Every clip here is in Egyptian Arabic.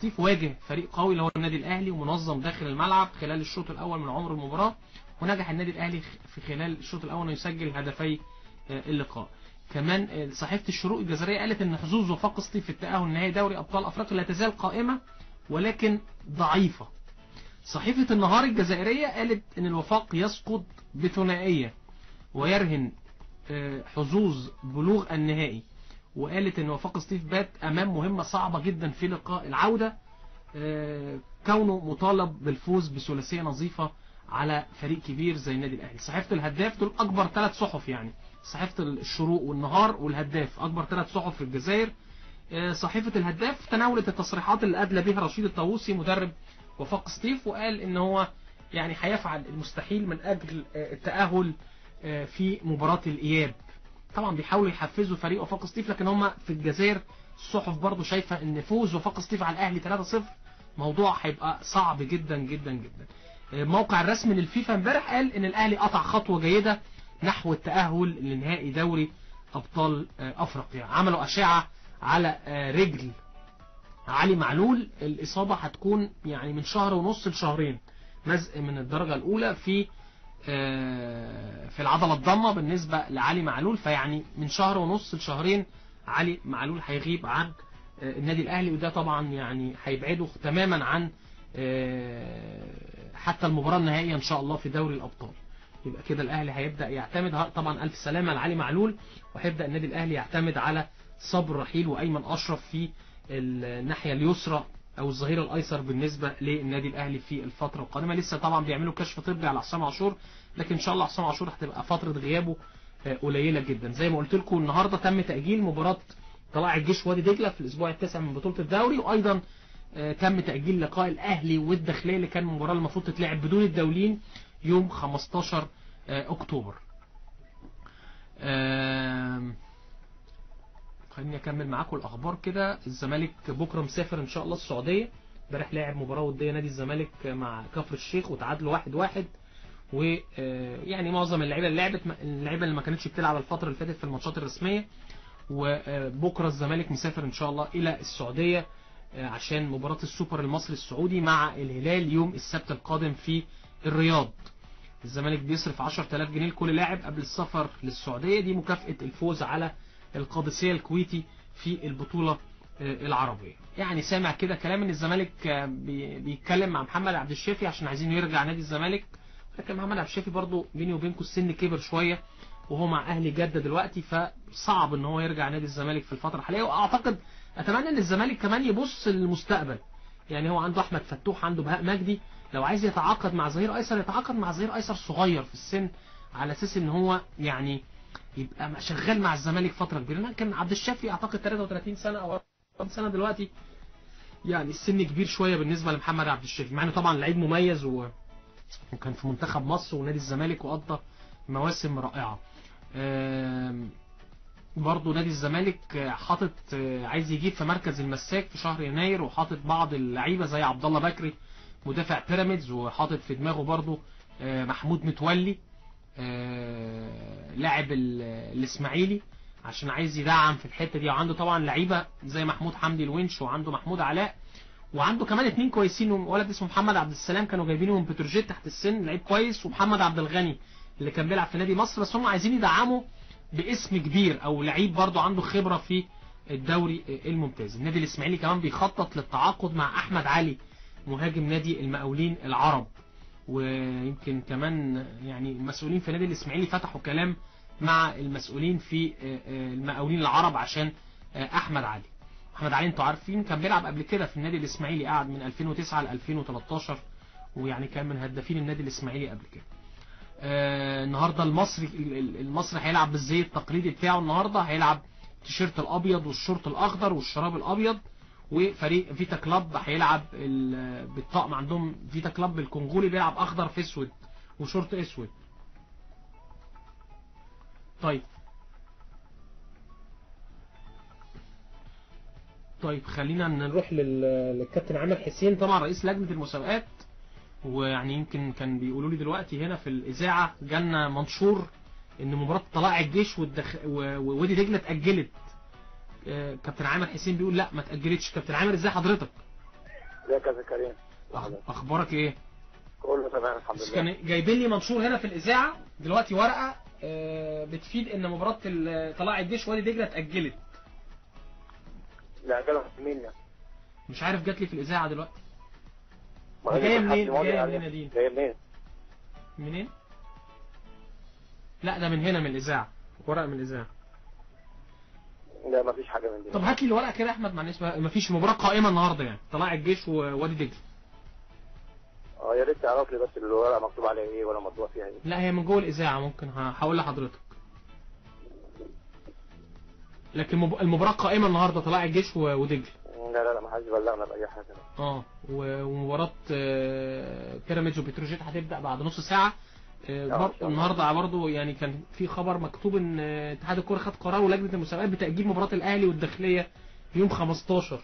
سطيف واجه فريق قوي اللي هو النادي الاهلي ومنظم داخل الملعب خلال الشوط الاول من عمر المباراه ونجح النادي الاهلي في خلال الشوط الاول انه يسجل هدفي اللقاء كمان صحيفه الشروق الجزائريه قالت ان حظوظ وفاق سطيف في التاهل نهائي دوري ابطال افريقيا لا تزال قائمه ولكن ضعيفه صحيفه النهار الجزائريه قالت ان الوفاق يسقط بثنائيه ويرهن حظوظ بلوغ النهائي وقالت ان وفاق سطيف بات امام مهمة صعبة جدا في لقاء العودة كونه مطالب بالفوز بثلاثية نظيفة على فريق كبير زي النادي الاهلي صحيفة الهداف دول اكبر ثلاث صحف يعني صحيفة الشروق والنهار والهداف اكبر ثلاث صحف في الجزائر صحيفة الهداف تناولت التصريحات اللي ادلى بها رشيد الطاووسي مدرب وفاق سطيف وقال ان هو يعني هيفعل المستحيل من اجل التأهل في مباراة الاياب طبعا بيحاولوا يحفزوا فريق وفاق سطيف لكن هم في الجزائر الصحف برضو شايفة ان فوز وفاق سطيف على الاهلي 3-0 موضوع هيبقى صعب جدا جدا جدا الموقع الرسمي للفيفا امبارح قال ان الاهلي قطع خطوة جيدة نحو التأهل لنهائي دوري ابطال افريقيا عملوا اشعة على رجل علي معلول الاصابة هتكون يعني من شهر ونص لشهرين مزق من الدرجة الاولى في في العضلة الضمة بالنسبة لعلي معلول فيعني من شهر ونص لشهرين علي معلول هيغيب عن النادي الاهلي وده طبعا يعني هيبعده تماما عن حتى المباراة النهائية ان شاء الله في دوري الابطال يبقى كده الاهلي هيبدأ يعتمد طبعا الف سلامة لعلي معلول وهيبدأ النادي الاهلي يعتمد على صبر رحيل وايمن اشرف في الناحية اليسرى او الظهير الايسر بالنسبة للنادي الاهلي في الفترة القادمة لسه طبعا بيعملوا كشف طبي على حسام عاشور لكن ان شاء الله حسام عاشور هتبقى فترة غيابه قليلة جدا زي ما قلت لكم النهاردة تم تأجيل مباراة طلائع الجيش وادي دجلة في الاسبوع التاسع من بطولة الدوري وايضا تم تأجيل لقاء الاهلي والداخلية اللي كان المباراة المفروض تتلعب بدون الدولين يوم 15 اكتوبر خليني اكمل معاكم الاخبار كده الزمالك بكره مسافر ان شاء الله السعوديه امبارح لعب مباراه وديه نادي الزمالك مع كفر الشيخ وتعادلوا واحد واحد ويعني معظم اللعيبه اللي لعبت اللعيبه اللي ما كانتش بتلعب الفتره اللي فاتت في الماتشات الرسميه وبكره الزمالك مسافر ان شاء الله الى السعوديه عشان مباراه السوبر المصري السعودي مع الهلال يوم السبت القادم في الرياض الزمالك بيصرف 10000 جنيه لكل لاعب قبل السفر للسعوديه دي مكافاه الفوز على القادسية الكويتي في البطولة العربية يعني سامع كده كلام ان الزمالك بيتكلم مع محمد عبد الشافي عشان عايزين يرجع نادي الزمالك لكن محمد عبد الشافي برضه بيني وبينكم السن كبر شوية وهو مع اهلي جدة دلوقتي فصعب ان هو يرجع نادي الزمالك في الفترة الحالية واعتقد اتمنى ان الزمالك كمان يبص للمستقبل يعني هو عنده احمد فتوح عنده بهاء مجدي لو عايز يتعاقد مع ظهير ايسر يتعاقد مع ظهير ايسر صغير في السن على اساس ان هو يعني يبقى شغال مع الزمالك فترة كبيرة كان عبد الشافي اعتقد 33 سنة او 40 سنة دلوقتي يعني السن كبير شوية بالنسبة لمحمد عبد الشافي مع انه طبعا لعيب مميز و... وكان في منتخب مصر ونادي الزمالك وقضى مواسم رائعة برضه نادي الزمالك حاطط عايز يجيب في مركز المساك في شهر يناير وحاطط بعض اللعيبة زي عبد الله بكري مدافع بيراميدز وحاطط في دماغه برضه محمود متولي لاعب الاسماعيلي عشان عايز يدعم في الحته دي وعنده طبعا لعيبه زي محمود حمدي الونش وعنده محمود علاء وعنده كمان اتنين كويسين ولد اسمه محمد عبد السلام كانوا جايبينه من بتروجيت تحت السن لعيب كويس ومحمد عبد الغني اللي كان بيلعب في نادي مصر بس هم عايزين يدعموا باسم كبير او لعيب برضه عنده خبره في الدوري الممتاز النادي الاسماعيلي كمان بيخطط للتعاقد مع احمد علي مهاجم نادي المقاولين العرب ويمكن كمان يعني المسؤولين في نادي الاسماعيلي فتحوا كلام مع المسؤولين في المقاولين العرب عشان احمد علي احمد علي انتوا عارفين كان بيلعب قبل كده في النادي الاسماعيلي قعد من 2009 ل 2013 ويعني كان من هدافين النادي الاسماعيلي قبل كده آه النهارده المصري المصري هيلعب بالزي التقليدي بتاعه النهارده هيلعب التيشيرت الابيض والشورت الاخضر والشراب الابيض وفريق فيتا كلاب هيلعب بالطقم عندهم فيتا كلاب الكونغولي بيلعب اخضر في اسود وشورت اسود طيب طيب خلينا نروح للكابتن عامر حسين طبعا رئيس لجنة المسابقات ويعني يمكن كان بيقولوا لي دلوقتي هنا في الإذاعة جالنا منشور إن مباراة طلائع الجيش والدخ... ووادي دجلة اتأجلت كابتن عامر حسين بيقول لا ما اتأجلتش كابتن عامر ازاي حضرتك ازيك يا زكريا أخ- اخبارك ايه كله تمام الحمد بس لله كان جايبين لي منشور هنا في الاذاعه دلوقتي ورقه آه، بتفيد ان مباراه ال- طلائع الجيش وادي دجله اتاجلت لا جالهم مين يعني مش عارف جات لي في الاذاعه دلوقتي ما هي جاية كانت منين؟ حد ماضي جاية عليها. منين دي؟ جايه منين منين لا ده من هنا من الاذاعه ورقه من الاذاعه لا ما فيش حاجه من دي طب هات لي الورقه كده يا احمد معلش بقى، مفيش مباراه قائمه النهارده يعني طلائع الجيش ووادي دجله اه يا ريت تعرف لي بس الورقه مكتوب عليها ايه ولا مطبوع فيها ايه لا هي من جوه الاذاعه ممكن ه- هقول لحضرتك لكن مب- المباراه قائمه النهارده طلائع الجيش و- ودجله لا لا لا ما حدش بلغنا باي حاجه اه و- ومباراة آه، بيراميدز وبتروجيت هتبدأ بعد نص ساعة آه، آه، بر- إن شاء الله. النهارده برضه يعني كان في خبر مكتوب ان آه، اتحاد الكوره خد قرار ولجنه المسابقات بتأجيل مباراة الاهلي والداخلية يوم 15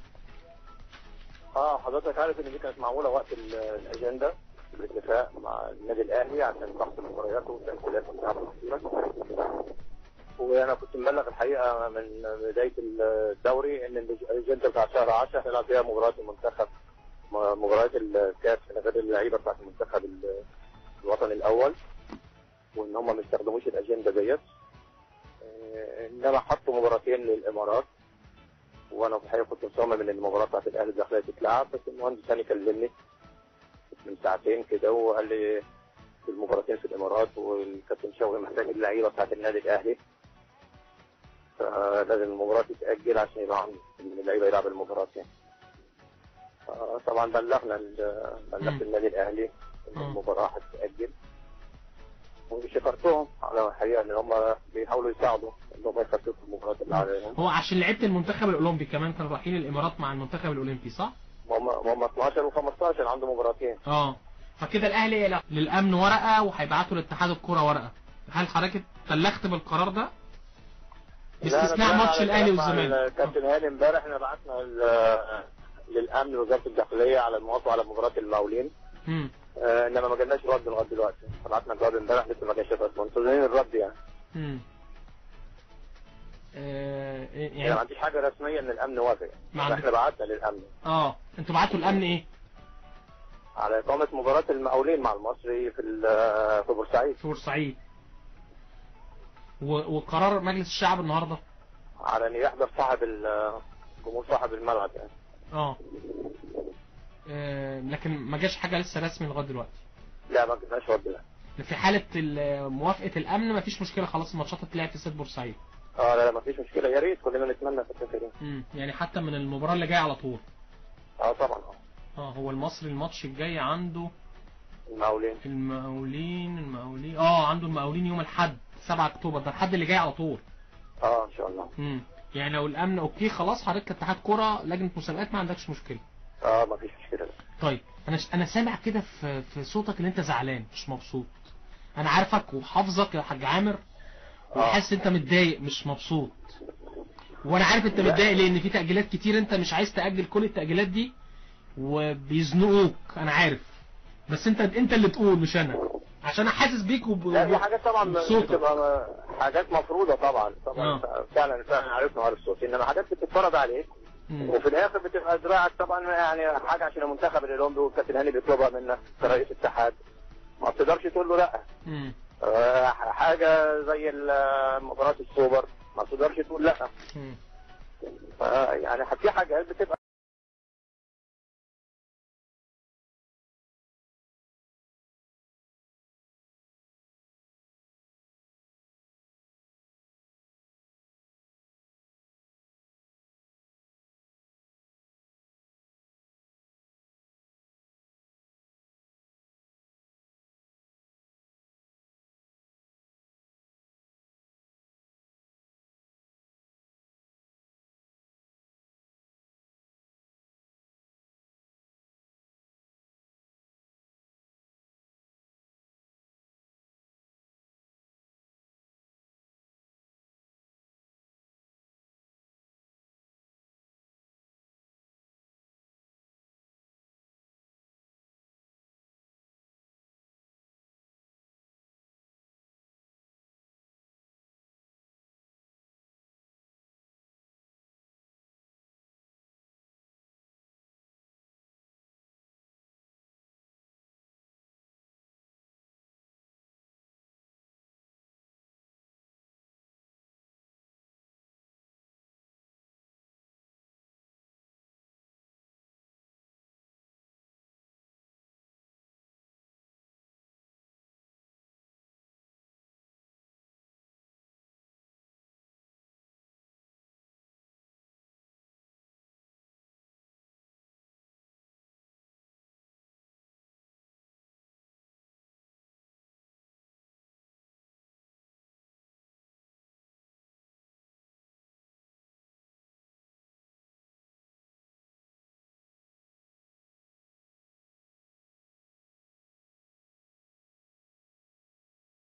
اه حضرتك عارف ان دي كانت معموله وقت ال- الاجنده بالاتفاق مع النادي الاهلي عشان ضغط المباريات والتنقلات والتعب الأخيرة. وانا كنت مبلغ الحقيقه من بدايه الدوري ان الاجنده بتاع شهر 10 هنلعب فيها مباريات المنتخب م- مباريات الكاس غير اللعيبه بتاعت المنتخب ال- الوطني الاول وان هم ما يستخدموش الاجنده ديت آه، انما حطوا مباراتين للامارات وانا في الحقيقه كنت مصمم ان المباراه بتاعت الاهلي الداخليه تتلعب بس المهندس ثاني كلمني من ساعتين كده وقال لي في المباراتين في الامارات والكابتن شوقي محتاج اللعيبه بتاعت النادي الاهلي فلازم المباراه تتاجل عشان يبقى عندي إن اللعيبه يلعبوا المباراه يعني آه، طبعا بلغنا ال- بلغت مم. النادي الاهلي ان مم. المباراه هتتاجل وشكرتهم على الحقيقه ان هم بيحاولوا يساعدوا ان هم يخففوا المباريات اللي عليهم هو عشان لعيبه المنتخب الاولمبي كمان كانوا رايحين الامارات مع المنتخب الاولمبي صح؟ هم هم 12 و15 عنده مباراتين اه فكده الاهلي لا- للامن ورقه وهيبعتوا لاتحاد الكوره ورقه هل حضرتك بلغت بالقرار ده؟ باستثناء ماتش الاهلي والزمالك كابتن هاني امبارح احنا بعتنا ال- للامن وزاره الداخليه على الموافقه على مباراه المقاولين امم آه، انما ما جالناش رد لغايه دلوقتي بعتنا جواب امبارح لسه ما جاش الرد منتظرين الرد يعني امم آه يعني ما يعني عنديش حاجه رسميه ان الامن وافق ما عندك- احنا بعتنا للامن اه انتوا بعتوا الامن ايه؟ على اقامه مباراه المقاولين مع المصري في ال- في بورسعيد في بورسعيد و- وقرار مجلس الشعب النهارده على ان يحضر صاحب ال- جمهور صاحب الملعب يعني اه آه، لكن ما جاش حاجه لسه رسمي لغايه دلوقتي لا ما جبناش رد لا في حاله ال- موافقه الامن ما فيش مشكله خلاص الماتشات هتلعب في استاد بورسعيد اه لا لا ما فيش مشكله يا ريت كلنا نتمنى في التفكير امم يعني حتى من المباراه اللي جايه على طول اه طبعا اه اه هو المصري الماتش الجاي عنده المقاولين المقاولين المقاولين اه عنده المقاولين يوم الاحد 7 اكتوبر ده الحد اللي جاي على طول اه ان شاء الله امم يعني لو الامن اوكي خلاص حضرتك كاتحاد كوره لجنه مسابقات ما عندكش مشكله اه ما فيش مشكله لا. طيب انا انا سامع كده في في صوتك ان انت زعلان مش مبسوط انا عارفك وحافظك يا حاج عامر وحاسس انت متضايق مش مبسوط وانا عارف انت متضايق لان في تاجيلات كتير انت مش عايز تاجل كل التاجيلات دي وبيزنقوك انا عارف بس انت انت اللي تقول مش انا عشان انا حاسس بيك وب... لا دي حاجات طبعا بصوتك. بتبقى حاجات مفروضه طبعا طبعا آه. فعلا فعلا عرفنا عارف الصوت انما حاجات بتتفرج عليك مم. وفي الاخر بتبقى دراعك طبعا يعني حاجه عشان المنتخب الاولمبي والكابتن هاني بيطلبها منك كرئيس اتحاد ما بتقدرش تقول له لا مم. آه، حاجه زي ال- مباراه السوبر ما بتقدرش تقول لا مم. آه، يعني في حاجات بتبقى